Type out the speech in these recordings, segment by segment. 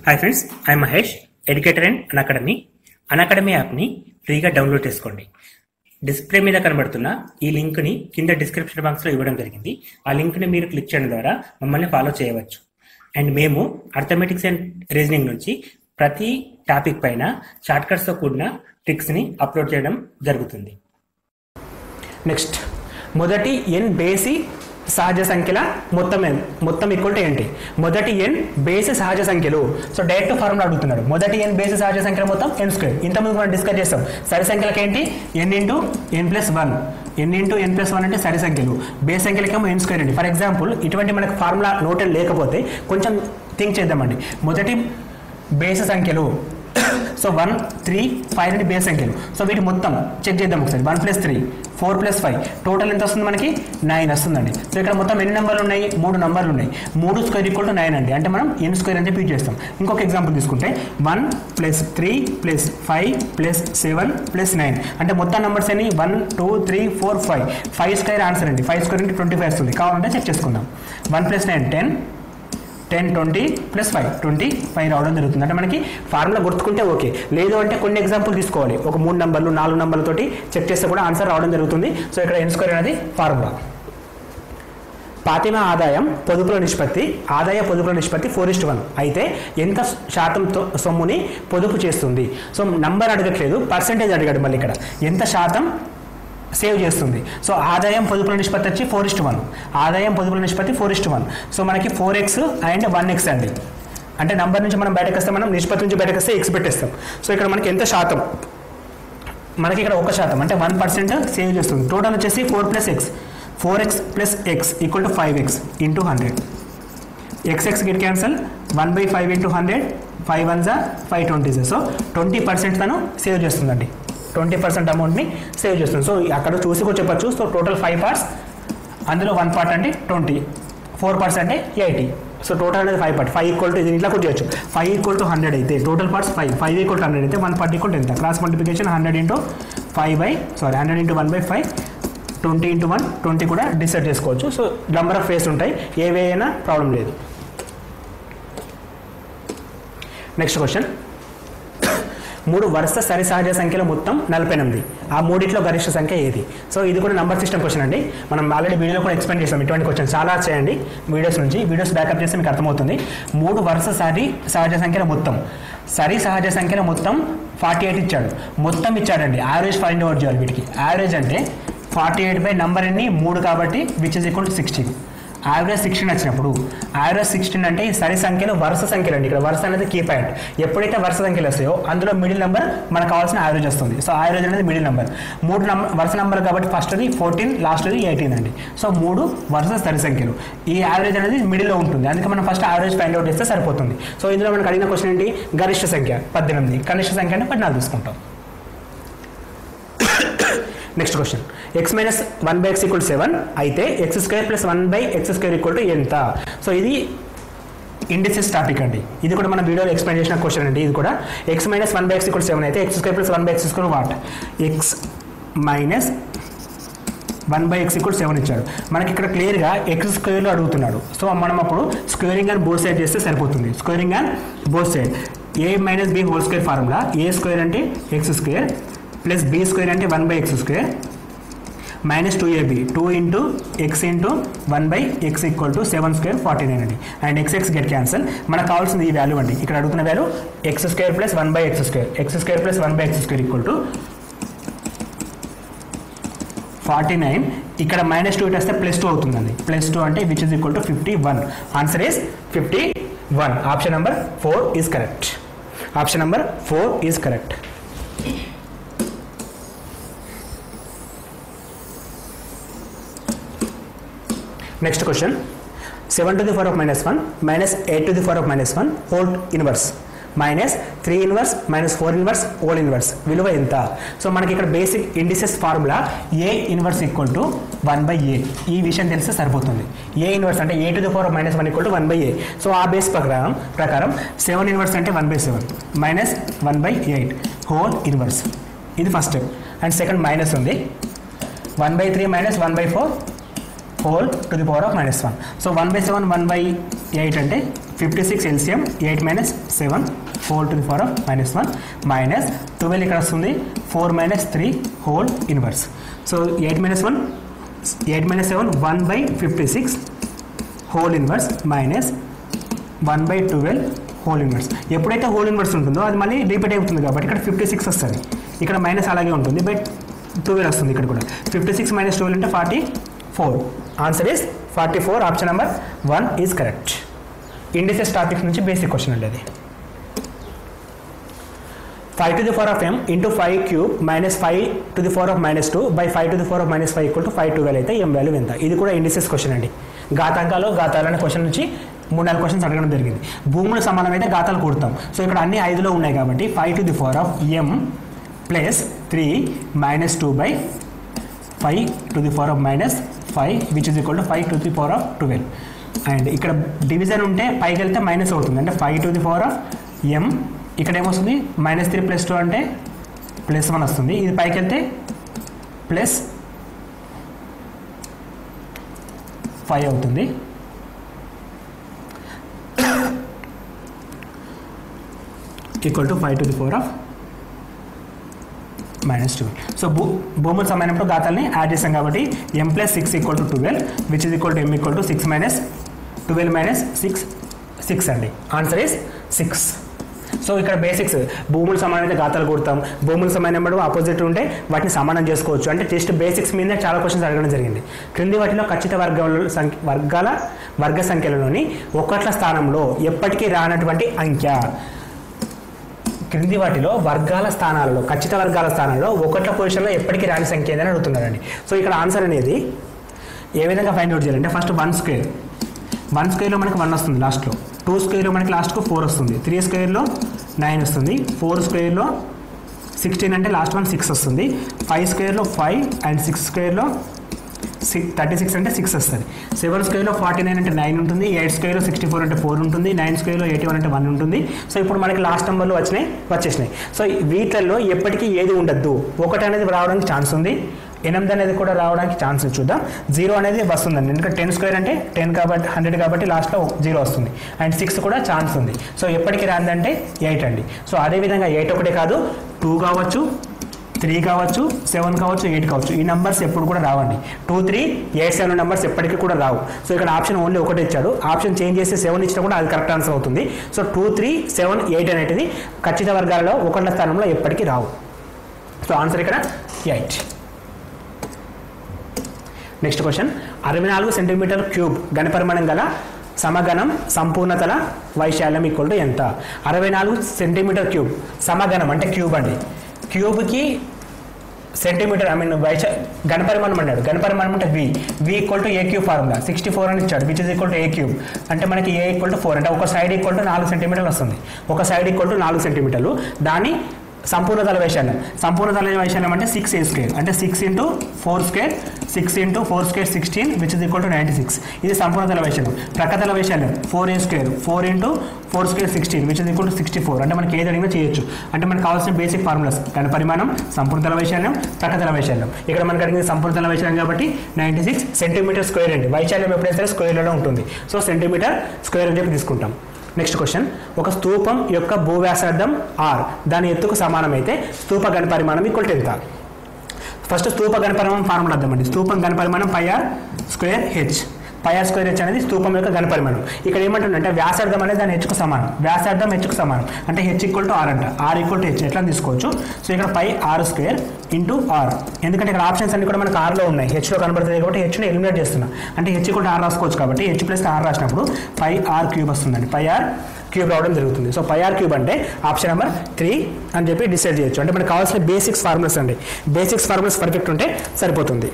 hi friends I Mahesh educator and academy academy యాప్ని ఫ్రీగా download చేసుకోండి డిస్ప్లే మీద కనబడుతున్న ఈ లింక్ని కింద డిస్క్రిప్షన్ బాక్స్లో ఇవ్వడం జరిగింది ఆ లింక్ని మీరు క్లిక్ చేయడం ద్వారా మమ్మల్ని ఫాలో చేయవచ్చు అండ్ మేము అర్థమెటిక్స్ అండ్ రీజనింగ్ నుంచి ప్రతి టాపిక్ పైన షార్ట్కట్స్తో కూడిన ట్రిక్స్ని అప్లోడ్ చేయడం జరుగుతుంది నెక్స్ట్ మొదటి ఎన్ బేసి సహజ సంఖ్యల మొత్తం ఎన్ మొత్తం ఈక్వల్ టు ఏంటి మొదటి ఎన్ బేసి సహజ సంఖ్యలు సో డైరెక్ట్ ఫార్ములా అడుగుతున్నాడు మొదటి ఎన్ బేసి సహజ సంఖ్యల మొత్తం ఎన్ స్క్వేర్ ఇంతకుముందు మనం డిస్కస్ చేస్తాం సరి సంఖ్యలకి ఏంటి N into N plus one N into N plus one అంటే సరి సంఖ్యలు బేస్ సంఖ్యలకేమో ఎన్ స్క్వేర్ అండి ఫర్ ఎగ్జాంపుల్ ఇటువంటి మనకు ఫార్ములా నోటెడ్ లేకపోతే కొంచెం థింక్ చేద్దామండి మొదటి బేసి సంఖ్యలు సో వన్ త్రీ ఫైవ్ నుండి బేస్ సంఖ్యలు సో వీటి మొత్తం చెక్ చేద్దాం ఒకసారి one plus three four plus five total ఎంత వస్తుంది మనకి నైన్ వస్తుందండి సో ఇక్కడ మొత్తం ఎన్ని నెంబర్లు ఉన్నాయి మూడు నెంబర్లు ఉన్నాయి మూడు స్క్వేర్ ఈక్వల్ టు నైన్ అండి అంటే మనం ఎన్ స్క్వేర్ అని చెప్పి యూజ్ చేస్తాం ఇంకొక ఎగ్జాంపుల్ తీసుకుంటే one plus three plus five plus seven plus nine అంటే మొత్తం నెంబర్స్ అని one two three four five five square answer అండి ఫైవ్ స్క్వేర్ అంటే ట్వంటీ ఫైవ్ వస్తుంది కావాలంటే చెక్ చేసుకుందాం one plus nine ten ten twenty plus five twenty five రావడం జరుగుతుంది అంటే మనకి ఫార్ములా గుర్తుకుంటే ఓకే లేదు అంటే కొన్ని ఎగ్జాంపుల్ తీసుకోవాలి ఒక మూడు నెంబర్లు నాలుగు నెంబర్లతోటి చెక్ చేస్తే కూడా ఆన్సర్ రావడం జరుగుతుంది సో ఇక్కడ ఎన్ స్క్వేర్ అనేది ఫార్ములా పాతిమ ఆదాయం పొదుపుల నిష్పత్తి ఆదాయ పొదుపుల నిష్పత్తి ఫోర్ ఇస్ట్ వన్ అయితే ఎంత శాతంతో సొమ్ముని పొదుపు చేస్తుంది సో నంబర్ అడగట్లేదు పర్సంటేజ్ అడిగాడు మళ్ళీ ఇక్కడ ఎంత శాతం సేవ్ చేస్తుంది సో ఆదాయం పొదుపుల నిష్పత్తి వచ్చి ఫోర్ ఇస్ట్ వన్ ఆదాయం పొదుపుల నిష్పత్తి ఫోర్ ఇస్ట్ వన్ సో మనకి four x and one x అండి అంటే నంబర్ నుంచి మనం బయటకు వస్తే మనం నిష్పత్తి నుంచి బయటకు వస్తే ఎక్స్ పెట్టేస్తాం సో ఇక్కడ మనకి ఎంత శాతం మనకి ఇక్కడ ఒక శాతం అంటే వన్ పర్సెంట్ సేవ్ చేస్తుంది టోటల్ వచ్చేసి four plus x four x plus x equal to five x into hundred x x get cancel one by five into hundred five one జా ఫైవ్ ట్వంటీ జా సో ట్వంటీ పర్సెంట్ తను save చేస్తుందండి twenty percent అమౌంట్ని save చేస్తుంది so అక్కడ చూసి కూడా చెప్పచ్చు సో టోటల్ ఫైవ్ పార్ట్స్ అందులో వన్ పార్ట్ అంటే ట్వంటీ ఫోర్ పార్ట్స్ అంటే ఎయిటీ సో టోటల్ అనేది five part five equal to ఇది ఇట్లా కూడా చేయొచ్చు ఫైవ్ ఈక్వల్ టు హండ్రెడ్ అయితే total parts five five equal to hundred అయితే వన్ పార్ట్ ఈక్వల్ టు ఎంత cross multiplication hundred into five by sorry hundred into one by five twenty into one twenty కూడా decide చేసుకోవచ్చు so number of face ఉంటాయి ఏవే అయినా problem లేదు next question మూడు వరుస సరి సహజ సంఖ్యల మొత్తం నలభై ఎనిమిది ఆ మూడిట్లో గరిష్ట సంఖ్య ఏది సో ఇది కూడా నంబర్ సిస్టమ్ క్వశ్చన్ అండి మనం ఆల్రెడీ వీడియోలో కూడా ఎక్స్ప్లెయిన్ చేస్తాం ఇటువంటి క్వశ్చన్ చాలా చేయండి వీడియోస్ నుంచి వీడియోస్ బ్యాకప్ చేస్తే మీకు అర్థమవుతుంది మూడు వరుస సరి సహజ సంఖ్యల మొత్తం సరి సహజ సంఖ్యల మొత్తం ఫార్టీ ఎయిట్ ఇచ్చాడు మొత్తం ఇచ్చాడండి యావరేజ్ ఫైండ్ అవుట్ చేయాలి వీటికి యావరేజ్ అంటే ఫార్టీ ఎయిట్ బై నంబర్ ఎన్ని మూడు కాబట్టి which is equal to sixteen average sixteen వచ్చినప్పుడు యావరేజ్ సిక్స్టీన్ అంటే ఈ సరి సంఖ్యలు వరుస సంఖ్యలు అండి ఇక్కడ వరుస అనేది కీ పాయింట్ ఎప్పుడైతే వరుస సంఖ్యలు వస్తాయో అందులో మిడిల్ నెంబర్ మనకు కావాల్సిన యావరేజ్ వస్తుంది సో యావరేజ్ అనేది మిడిల్ నెంబర్ మూడు నంబర్ వరుస నెంబర్ కాబట్టి ఫస్ట్ది ఫోర్టీన్ లాస్ట్ది ఎయిటీన్ అండి సో మూడు వరుస సరి సంఖ్యలు ఈ యావరేజ్ అనేది మిడిల్లో ఉంటుంది అందుకే మనం ఫస్ట్ యావరేజ్ ఫైండ్ అవుట్ చేస్తే సరిపోతుంది సో ఇందులో మనకు అడిగిన క్వశ్చన్ ఏంటి గరిష్ట సంఖ్య పద్దెనిమిది కనిష్ట సంఖ్య అంటే పద్నాలుగు తీసుకుంటాం next question x minus one by x equal seven అయితే x square plus one by x square equal to ఎంత సో ఇది ఇండిసెస్ టాపిక్ అండి ఇది కూడా మన వీడియోలో ఎక్స్ప్లెయిన్ చేసిన క్వశ్చన్ అండి ఇది కూడా x minus one by x equal seven అయితే x square plus one by x square what x minus one by x equal seven ఇచ్చాడు మనకి ఇక్కడ క్లియర్గా ఎక్స్ స్క్వేర్లో అడుగుతున్నాడు సో మనం అప్పుడు స్క్వేరింగ్ అండ్ బోత్ సైడ్ చేస్తే సరిపోతుంది squaring and both side A minus B whole square formula A square అంటే x square plus B square అంటే one by x square minus two AB two into x into one by x equal to seven square forty nine అండి and x x get cancel మనకు కావాల్సింది ఈ value అండి ఇక్కడ అడుగుతున్న value x square plus one by x square x square plus one by x square equal to forty nine ఇక్కడ minus two it వస్తే plus two అవుతుందండి ప్లస్ టూ అంటే which is equal to fifty one answer is fifty one option number four is correct option number four is correct next question seven to the four of minus one minus eight to the four of minus one whole inverse minus three inverse minus four inverse whole inverse విలువ ఎంత so మనకి ఇక్కడ basic indices formula A inverse equal to one by A ఈ విషయం తెలిస్తే సరిపోతుంది A inverse అంటే A to the four minus one equal to one by A so ఆ బేస్ ప్రకారం ప్రకారం సెవెన్ ఇన్వర్స్ అంటే one by seven minus one by eight whole inverse ఇది first step and second minus ఉంది one by three minus one by four whole to the power of minus one so one by seven one by eight అంటే fifty six LCM eight minus seven four to the power of minus one minus twelve ఇక్కడ వస్తుంది four minus three whole inverse so eight minus one eight minus seven one by fifty six whole inverse minus one by twelve whole inverse ఎప్పుడైతే whole inverse ఉంటుందో అది మళ్ళీ repeat అవుతుంది కాబట్టి ఇక్కడ fifty six వస్తుంది ఇక్కడ మైనస్ అలాగే ఉంటుంది బై ట్వెల్వ్ వస్తుంది ఇక్కడ కూడా ఫిఫ్టీ సిక్స్ మైనస్ ట్వెల్వ్ అంటే forty four answer is forty four option number one is correct indices topic నుంచి బేసిక్ క్వశ్చన్ అండి అది five to the four of M into five cube minus five to the four of minus two by five to the four of minus five equal to five twelve అయితే M value ఎంత ఇది కూడా indices question అండి ఘాతాంకాలు ఘాతాలు అనే question నుంచి మూడు నాలుగు questions అడగడం జరిగింది భూములు సమానమైతే ఘాతాలు కూడతాం సో ఇక్కడ అన్ని ఐదులో ఉన్నాయి కాబట్టి five to the four of M plus three minus two by five to the power of minus five which is equal to five to the power of twelve and ఇక్కడ డివిజన్ ఉంటే పైకి వెళ్తే minus అవుతుంది అంటే five to the power of M ఇక్కడ ఏమొస్తుంది minus three plus two అంటే plus one వస్తుంది ఇది పైకి వెళ్తే ప్లస్ ఫైవ్ అవుతుంది equal to five to the power of minus twelve so భూ భూములు సమానప్పుడు ఘాతాలని యాడ్ చేస్తాం కాబట్టి M plus six equal to twelve which is equal to M equal to six minus twelve minus six six అండి answer is six so ఇక్కడ basics భూములు సమానమైతే ఘాతాలు కొడతాం భూములు సమానప్పుడు ఆపోజిట్ ఉంటే వాటిని సమానం చేసుకోవచ్చు అంటే జస్ట్ బేసిక్స్ మీద చాలా క్వశ్చన్స్ అడగడం జరిగింది క్రింది వాటిలో ఖచ్చిత వర్గాల సంఖ్య వర్గాల వర్గ సంఖ్యలలోని ఒకట్ల స్థానంలో ఎప్పటికీ రానటువంటి అంకె క్రింది వాటిలో వర్గాల స్థానాలలో ఖచ్చిత వర్గాల స్థానాల్లో ఒకట్ల పొజిషన్లో ఎప్పటికీ రాని సంఖ్య ఏదని అడుగుతున్నారండి సో ఇక్కడ ఆన్సర్ అనేది ఏ విధంగా ఫైండ్ అవుట్ చేయాలంటే ఫస్ట్ వన్ స్క్వేర్ వన్ స్క్వేర్లో మనకి వన్ వస్తుంది లాస్ట్లో టూ స్క్వేర్లో మనకి లాస్ట్కు ఫోర్ వస్తుంది త్రీ స్క్వేర్లో నైన్ వస్తుంది ఫోర్ స్క్వేర్లో సిక్స్టీన్ అంటే లాస్ట్ వన్ సిక్స్ వస్తుంది ఫైవ్ స్క్వేర్లో ఫైవ్ అండ్ సిక్స్ స్క్వేర్లో సిక్స్ థర్టీ సిక్స్ అంటే సిక్స్ వస్తుంది సెవెన్ స్క్వేర్లో ఫార్టీ నైన్ అంటే నైన్ ఉంటుంది ఎయిట్ స్క్వేర్లో సిక్స్టీ ఫోర్ అంటే ఫోర్ ఉంటుంది నైన్ స్క్వేర్లో ఎయిటీ వన్ అంటే వన్ ఉంటుంది సో ఇప్పుడు మనకి లాస్ట్ నెంబర్లు వచ్చినాయి వచ్చేసినాయి సో వీటిల్లో ఎప్పటికీ ఏది ఉండద్దు ఒకటి అనేది రావడానికి ఛాన్స్ ఉంది ఎనిమిది అనేది కూడా రావడానికి ఛాన్స్ ఉంది చూద్దాం జీరో అనేది వస్తుందండి ఎందుకంటే టెన్ స్క్వేర్ అంటే టెన్ కాబట్టి హండ్రెడ్ కాబట్టి లాస్ట్లో జీరో వస్తుంది అండ్ సిక్స్ కూడా ఛాన్స్ ఉంది సో ఎప్పటికి రాదంటే ఎయిట్ అండి సో అదేవిధంగా ఎయిట్ ఒకటే కాదు టూ కావచ్చు త్రీ కావచ్చు సెవెన్ కావచ్చు ఎయిట్ కావచ్చు ఈ నెంబర్స్ ఎప్పుడు కూడా రావండి two three eight seven numbers ఎప్పటికీ కూడా రావు సో ఇక్కడ ఆప్షన్ ఓన్లీ ఒకటి ఇచ్చాడు ఆప్షన్ చేంజ్ చేసి సెవెన్ ఇచ్చినా కూడా అది కరెక్ట్ ఆన్సర్ అవుతుంది so two three seven eight అనేది ఖచ్చిత వర్గాలలో ఒకళ్ళ స్థానంలో ఎప్పటికీ రావు సో ఆన్సర్ ఇక్కడ ఎయిట్ నెక్స్ట్ క్వశ్చన్ అరవై నాలుగు సెంటీమీటర్ క్యూబ్ ఘనపరిమాణం గల సమగణం సంపూర్ణతల వైశాల్యం ఈక్వల్ టు ఎంత అరవై నాలుగు సెంటీమీటర్ క్యూబ్ సమగణం అంటే క్యూబ్ అండి క్యూబ్కి సెంటీమీటర్ ఐ మీన్ వైశ ఘనపరిమాణం అన్నాడు ఘనపరిమాణం అంటే V V equal to A cube formula sixty four అని ఇచ్చాడు which is equal to A cube అంటే మనకి ఏ ఈక్వల్ టు ఫోర్ అంటే ఒక సైడ్ ఈక్వల్ టు నాలుగు సెంటీమీటర్లు వస్తుంది ఒక సైడ్ ఈక్వల్ టు నాలుగు సెంటీమీటర్లు దాని సంపూర్ణ తల వైశాల్యం సంపూర్ణ తల వైశాల్యం అంటే సిక్స్ ఏ స్క్వేర్ అంటే six into four square six into four square sixteen which is equal to ninety six ఇది సంపూర్ణ తల వైశాల్యం ప్రక్కతల వైశాల్యం four A square four into four square sixteen which is equal to sixty four అంటే మనకి ఏది అడిగినా చేయొచ్చు అంటే మనకు కావాల్సిన బేసిక్ ఫార్ములాస్ దాని పరిమాణం సంపూర్ణ తల వైశాల్యం ప్రక్కతల వైశాల్యం ఇక్కడ మనకు అడిగింది సంపూర్ణ తల వైశాల్యం కాబట్టి నైంటీ సిక్స్ సెంటీమీటర్ స్క్వేర్ అండి వైశాల్యం ఎప్పుడైతే సరే స్క్వేర్లలో ఉంటుంది సో సెంటీమీటర్ స్క్వేర్ అని చెప్పి తీసుకుంటాం నెక్స్ట్ క్వశ్చన్ ఒక స్తూపం యొక్క భూవ్యాసార్థం ఆర్ దాని ఎత్తుకు సమానమైతే స్తూప గణపరిమాణం ఈక్వల్ టు ఎంత ఫస్ట్ స్తూప గణపరిమాణం ఫార్ములా అర్థమండి స్తూపం గణపరిమాణం pi R square H pi R square H అనేది స్తూపం యొక్క గణపరిమాణం ఇక్కడ ఏమంటుందంటే వ్యాసార్థం అనేది దాని హెచ్కు సమానం వ్యాసార్థం హెచ్కు సమానం అంటే హెచ్ ఈక్వల్ టు ఆర్ అంట ఆర్ ఈక్వల్ టు హెచ్ ఎట్లా తీసుకోవచ్చు సో ఇక్కడ pi R square into R ఎందుకంటే ఇక్కడ ఆప్షన్స్ అన్ని కూడా మనకు ఆర్లో ఉన్నాయి హెచ్లో కనబడుతుంది కాబట్టి హెచ్ని ఎలిమినేట్ చేస్తున్నా అంటే హెచ్ ఈక్వల్ టు ఆర్ రాసుకోవచ్చు కాబట్టి హెచ్ ప్లస్ ఆర్ రాసినప్పుడు పై ఆర్ క్యూబ్ వస్తుందండి పై ఆర్ క్యూబ్ రావడం జరుగుతుంది సో పై ఆర్ క్యూబ్ అంటే ఆప్షన్ నెంబర్ త్రీ అని చెప్పి డిసైడ్ చేయొచ్చు అంటే మనకు కావాల్సిన బేసిక్స్ ఫార్ములాస్ అండి బేసిక్స్ ఫార్ములాస్ పర్ఫెక్ట్ ఉంటే సరిపోతుంది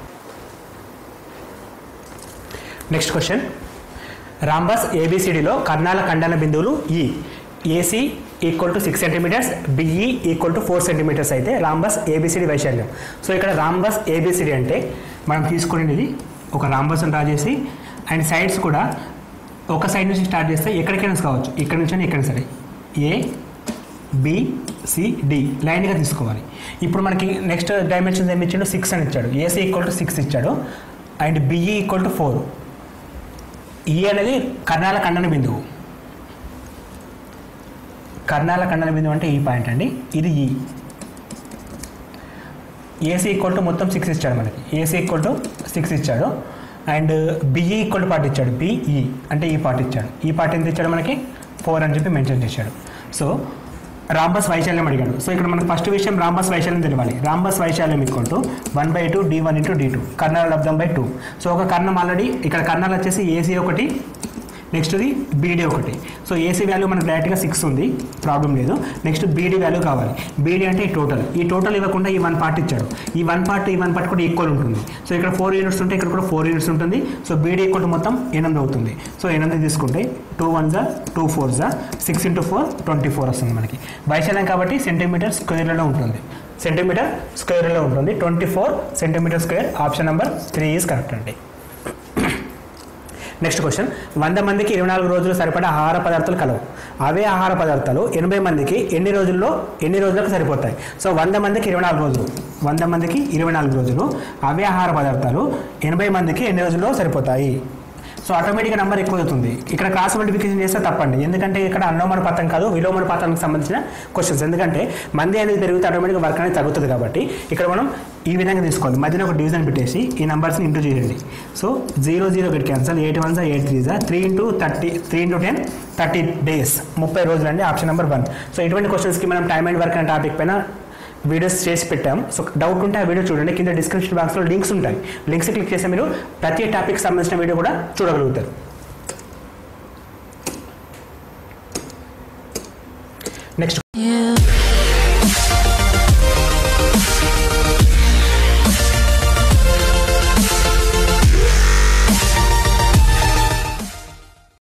నెక్స్ట్ క్వశ్చన్ రాంబస్ ఏబిసిడిలో కర్ణాల ఖండన బిందువులు E AC equal to six centimeters BE equal to four centimeters అయితే రాంబస్ ఏబిసిడి వైశాల్యం సో ఇక్కడ రాంబస్ ఏబిసిడి అంటే మనం తీసుకునేది ఒక రాంబస్ డ్రా చేసి అండ్ సైడ్స్ కూడా ఒక సైడ్ నుంచి స్టార్ట్ చేస్తే ఎక్కడికైనా కావచ్చు ఇక్కడ నుంచి ఇక్కడ సరే ఏ బి సి డి లైన్గా తీసుకోవాలి ఇప్పుడు మనకి నెక్స్ట్ డైమెన్షన్స్ ఏమి ఇచ్చాడు సిక్స్ అని ఇచ్చాడు ఏసీ ఈక్వల్ టు సిక్స్ ఇచ్చాడు and BE equal to four E అనేది కర్ణాల ఖండన బిందువు కర్ణాల ఖండన బిందువు అంటే ఈ పాయింట్ అండి ఇది ఈ ఏసీ ఈక్వల్ టు మొత్తం సిక్స్ ఇచ్చాడు మనకి ఏసీ ఈక్వల్ టు సిక్స్ ఇచ్చాడు and BE equal to part ఇచ్చాడు బిఈ అంటే ఈ పార్ట్ ఇచ్చాడు ఈ పార్ట్ ఎంత ఇచ్చాడు మనకి ఫోర్ అని చెప్పి మెన్షన్ చేశాడు సో రాంబస్ వైశాల్యం అడిగాడు సో ఇక్కడ మనకు ఫస్ట్ విషయం రాంబస్ వైశాల్యం తెలియాలి రాంబస్ వైశాల్యం equal to one by two D one into D two కర్ణాల లబ్దం బై టూ సో ఒక కర్ణం ఆల్రెడీ ఇక్కడ కర్ణాలు వచ్చేసి ఏసీ ఒకటి నెక్స్ట్ది బీడీ ఒకటి సో ఏసీ వాల్యూ మనకు డైరెక్ట్గా సిక్స్ ఉంది ప్రాబ్లం లేదు నెక్స్ట్ బీడీ వాల్యూ కావాలి బీడీ అంటే ఈ టోటల్ ఈ టోటల్ ఇవ్వకుండా ఈ వన్ పార్ట్ ఇచ్చాడు ఈ వన్ పార్ట్ ఈ వన్ పార్ట్ కూడా ఈక్వల్ ఉంటుంది సో ఇక్కడ ఫోర్ యూనిట్స్ ఉంటే ఇక్కడ కూడా ఫోర్ యూనిట్స్ ఉంటుంది సో బీడీ ఈక్వల్ టు మొత్తం ఎనిమిది అవుతుంది సో ఎనిమిది తీసుకుంటే టూ వన్ జా టూ ఫోర్ జా six into four twenty four వస్తుంది మనకి వైశాల్యం కాబట్టి సెంటీమీటర్ స్క్వేర్లలో ఉంటుంది సెంటీమీటర్ స్క్వేర్లో ఉంటుంది twenty four centimeter square option number three is correct అండి నెక్స్ట్ క్వశ్చన్ వంద మందికి ఇరవై నాలుగు రోజులు సరిపడా ఆహార పదార్థాలు కలవు అవే ఆహార పదార్థాలు ఎనభై మందికి ఎన్ని రోజుల్లో ఎన్ని రోజులకు సరిపోతాయి సో వంద మందికి ఇరవై నాలుగు రోజులు వంద మందికి ఇరవై నాలుగు రోజులు అవే ఆహార పదార్థాలు ఎనభై మందికి ఎన్ని రోజుల్లో సరిపోతాయి సో ఆటోమేటిక్గా నెంబర్ ఎక్కువ అవుతుంది ఇక్కడ క్రాస్ మల్టిప్లికేషన్ చేస్తే తప్పండి ఎందుకంటే ఇక్కడ అన్నోమన పత్రం కాదు విలోమన పత్రానికి సంబంధించిన క్వశ్చన్స్ ఎందుకంటే మంది అనేది పెరిగితే ఆటోమేటిక్గా వర్క్ అనేది తగ్గుతుంది కాబట్టి ఇక్కడ మనం ఈ విధంగా తీసుకోవాలి మధ్యన ఒక డివిజన్ పెట్టేసి ఈ నెంబర్స్ని ఇంటూ చేయండి so zero zero get cancel eight one జా ఎయిట్ త్రీ జా three into thirty three into ten thirty days ముప్పై రోజులు అండి ఆప్షన్ నెంబర్ వన్ సో ఇటువంటి క్వశ్చన్స్కి మనం టైమ్ అండ్ వర్క్ అనే టాపిక్ పైన వీడియోస్ చేసి పెట్టాం సో డౌట్ ఉంటే ఆ వీడియో చూడండి కింద డిస్క్రిప్షన్ బాక్స్లో లింక్స్ ఉంటాయి లింక్స్ క్లిక్ చేస్తే మీరు ప్రతి టాపిక్ సంబంధించిన వీడియో కూడా చూడగలుగుతారు